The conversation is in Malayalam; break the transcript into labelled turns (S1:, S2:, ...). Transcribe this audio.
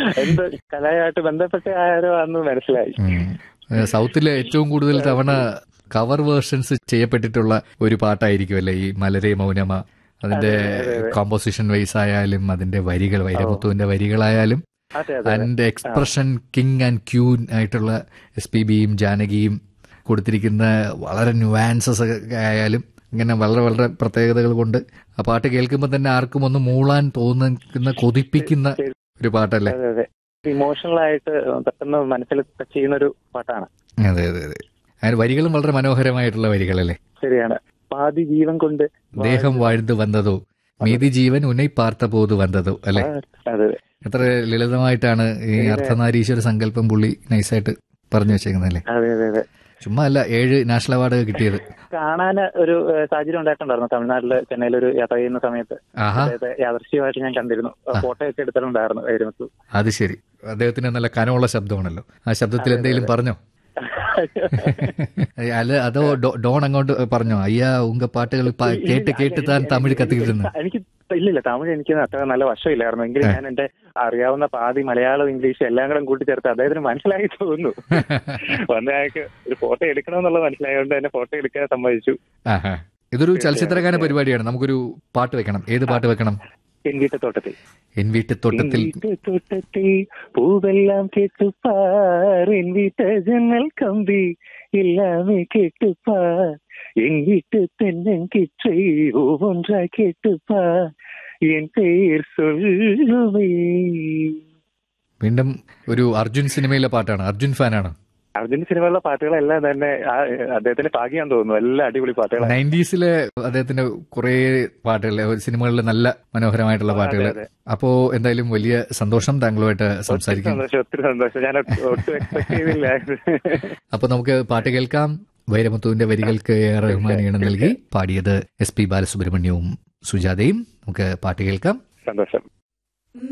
S1: എന്ത് കലയായിട്ട് ബന്ധപ്പെട്ട ആരോ അന്ന് മനസ്സിലായി
S2: ഉം. ഏഹ് സൗത്തിലെ ഏറ്റവും കൂടുതൽ തവണ കവർ വേർഷൻസ് ചെയ്യപ്പെട്ടിട്ടുള്ള ഒരു പാട്ടായിരിക്കുമല്ലേ ഈ മലരെ മൗനമ അതിന്റെ കോമ്പോസിഷൻ വൈസ് ആയാലും അതിന്റെ വരികൾ വൈരമുത്തുവിന്റെ വരികളായാലും
S1: അതെ അതെ
S2: അതിന്റെ എക്സ്പ്രഷൻ കിങ് ആൻഡ് ക്യൂൻ ആയിട്ടുള്ള എസ് പി ബിയും ജാനകിയും കൊടുത്തിരിക്കുന്ന വളരെ ന്യൂവാൻസസ് ആയാലും ഇങ്ങനെ വളരെ വളരെ പ്രത്യേകതകൾ കൊണ്ട് ആ പാട്ട് കേൾക്കുമ്പോൾ തന്നെ ആർക്കും ഒന്ന് മൂളാൻ തോന്നുന്ന കൊതിപ്പിക്കുന്ന ഒരു പാട്ടല്ലേ
S1: അതെ അതെ ഇമോഷണൽ ആയിട്ട് പെട്ടെന്ന് മനസ്സിൽ ടച്ച് ചെയ്യുന്ന ഒരു പാട്ടാണ്
S2: അതെ അതെ അതെ അതിന് വരികളും വളരെ മനോഹരമായിട്ടുള്ള വരികളല്ലേ
S1: ശരിയാണ് പാതി ജീവൻ കൊണ്ട്
S2: ദേഹം വാഴ്ന്നു വന്നതോ മീതി ജീവൻ ഉന്നൈ പാർത്ത പോതു വന്നതോ അല്ലെ
S1: അതെ
S2: എത്ര ലളിതമായിട്ടാണ് ഈ അർത്ഥനാരീശ്വര സങ്കല്പം പുള്ളി നൈസായിട്ട് പറഞ്ഞു വെച്ചേക്കുന്നത് അല്ലേ
S1: അതെ അതെ അതെ
S2: ചുമ്മാ അല്ല ഏഴ് നാഷണൽ അവാർഡ് കിട്ടിയത്
S1: കാണാൻ ഒരു ഏഹ്, സാഹചര്യം ഉണ്ടായിട്ടുണ്ടായിരുന്നു തമിഴ്നാട്ടില് ചെന്നൈയിൽ ഒരു യാത്ര ചെയ്യുന്ന സമയത്ത്
S2: ആഹാ
S1: അദ്ദേഹത്തെ യാദൃശ്യമായിട്ട് ഞാൻ കണ്ടിരുന്നു ഫോട്ടോ ഒക്കെ എടുത്തിട്ടുണ്ടായിരുന്നു വൈരമുത്തു
S2: അത് ശരി അദ്ദേഹത്തിന് നല്ല കനമുള്ള ശബ്ദമാണല്ലോ ആ ശബ്ദത്തിൽ എന്തെങ്കിലും പറഞ്ഞോ അല്ല അതോ ഡോ- ഡോൺ അങ്ങോട്ട് പറഞ്ഞോ അയ്യാ ഉങ്ക പാട്ടുകൾ പ- കേട്ട് കേട്ട് താൻ തമിഴ് കത്തിക്കിട്ടുന്നു
S1: എനിക്ക് ഇല്ലില്ല തമിഴ് എനിക്ക് അത്ര നല്ല വശമില്ലായിരുന്നു എങ്കിലും ഞാൻ എന്റെ അറിയാവുന്ന പാതി മലയാളം ഇംഗ്ലീഷ് എല്ലാം കൂടെ കൂട്ടിച്ചേർത്ത് അദ്ദേഹത്തിന് മനസ്സിലായി തോന്നുന്നു വന്ന അയാൾക്ക് ഒരു ഫോട്ടോ എടുക്കണമെന്നുള്ളത് മനസ്സിലായതുകൊണ്ട് തന്നെ ഫോട്ടോ എടുക്കാൻ സമ്മതിച്ചു
S2: ആഹാ. ഇതൊരു ചലച്ചിത്രഗാന പരിപാടിയാണ് നമുക്കൊരു പാട്ട് വെക്കണം ഏത് പാട്ട് വെക്കണം
S1: എൻ വീട്ടുതോട്ടത്തിൽ
S2: എൻ വീട്ട് തോട്ടത്തിൽ
S1: തോട്ടത്തിൽ പൂവെല്ലാം കേട്ടുപ്പാർ എൻ വീട്ട ജനൽ കമ്പി எல்லாமே கேட்டுப்பார் என் வீட்டு தென்னங்கிற்றை ஒவ்வொன்றாய் கேட்டுப்பார் என் பெயர் சொல்லுவே
S2: വീണ്ടും ഒരു അർജുൻ സിനിമയിലെ പാട്ടാണ് അർജുൻ ഫാനാണ്
S1: അർജുൻ സിനിമയിലെ പാട്ടുകളെല്ലാം തന്നെ ആ, അദ്ദേഹത്തിന്റെ ഭാഗ്യം തോന്നുന്നു എല്ലാം അടിപൊളി പാട്ടുകളാണ്
S2: നയൻറ്റീസിലെ അദ്ദേഹത്തിന്റെ കുറെ പാട്ടുകൾ സിനിമകളിലെ നല്ല മനോഹരമായിട്ടുള്ള പാട്ടുകൾ
S1: അതെ.
S2: അപ്പോ എന്തായാലും വലിയ സന്തോഷം താങ്കളുമായിട്ട് സംസാരിക്കാം
S1: സന്തോഷം ഒത്തിരി സന്തോഷം ഞാൻ ഒട്ടും എക്സ്പെക്ട് ചെയ്തില്ല
S2: അപ്പൊ നമുക്ക് പാട്ട് കേൾക്കാം വൈരമുത്തുവിന്റെ വരികൾക്ക് എ ആർ റഹ്മാൻ ഈണം നൽകി പാടിയത് എസ് പി ബാലസുബ്രഹ്മണ്യവും സുജാതയും നമുക്ക് പാട്ട് കേൾക്കാം
S1: സന്തോഷം